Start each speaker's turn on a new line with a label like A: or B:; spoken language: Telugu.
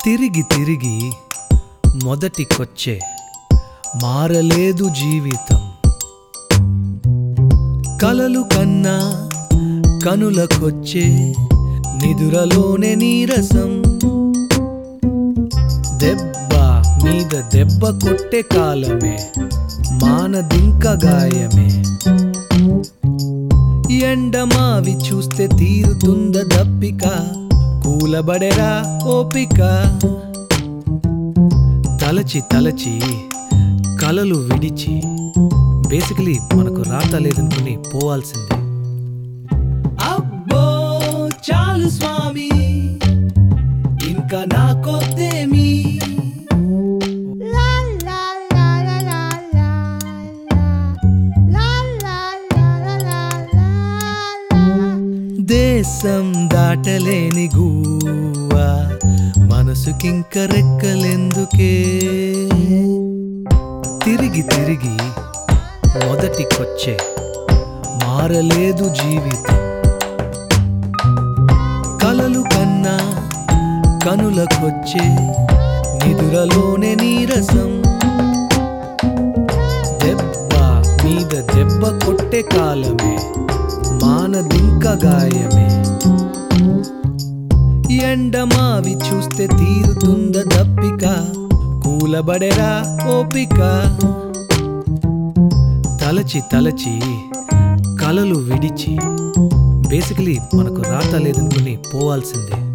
A: తిరిగి తిరిగి మొదటికొచ్చే మారలేదు జీవితం కలలు కన్నా కనులకొచ్చే నిదురలోనే నీరసం దెబ్బ మీద దెబ్బ కొట్టే కాలమే మానదింక గాయమే ఎండమావి చూస్తే తీరుతుంద దప్పిక కూలబడెరా ఓపిక తలచి తలచి కలలు విడిచి బేసికలీ మనకు రాత లేదనుకుని పోవాల్సిందే అబ్బో చాలు స్వామి ఇంకా నా కొద్దేమీ
B: La la la la la la la la la la la la la
A: దేశం దాటలేని గువ్వా మనసుకింక రెక్కలెందుకే తిరిగి తిరిగి మొదటికొచ్చే మారలేదు జీవితం కలలు కన్నా కనులకొచ్చే నిదురలోనే నీరసం దెబ్బ మీద దెబ్బ కొట్టే కాలమే మానదింక గాయమే ఎండమావి చూస్తే తీరుతుంద దప్పిక కూలబడెరా ఓపిక తలచి తలచి కలలు విడిచి బేసికలీ మనకు రాత లేదనుకుని పోవాల్సిందే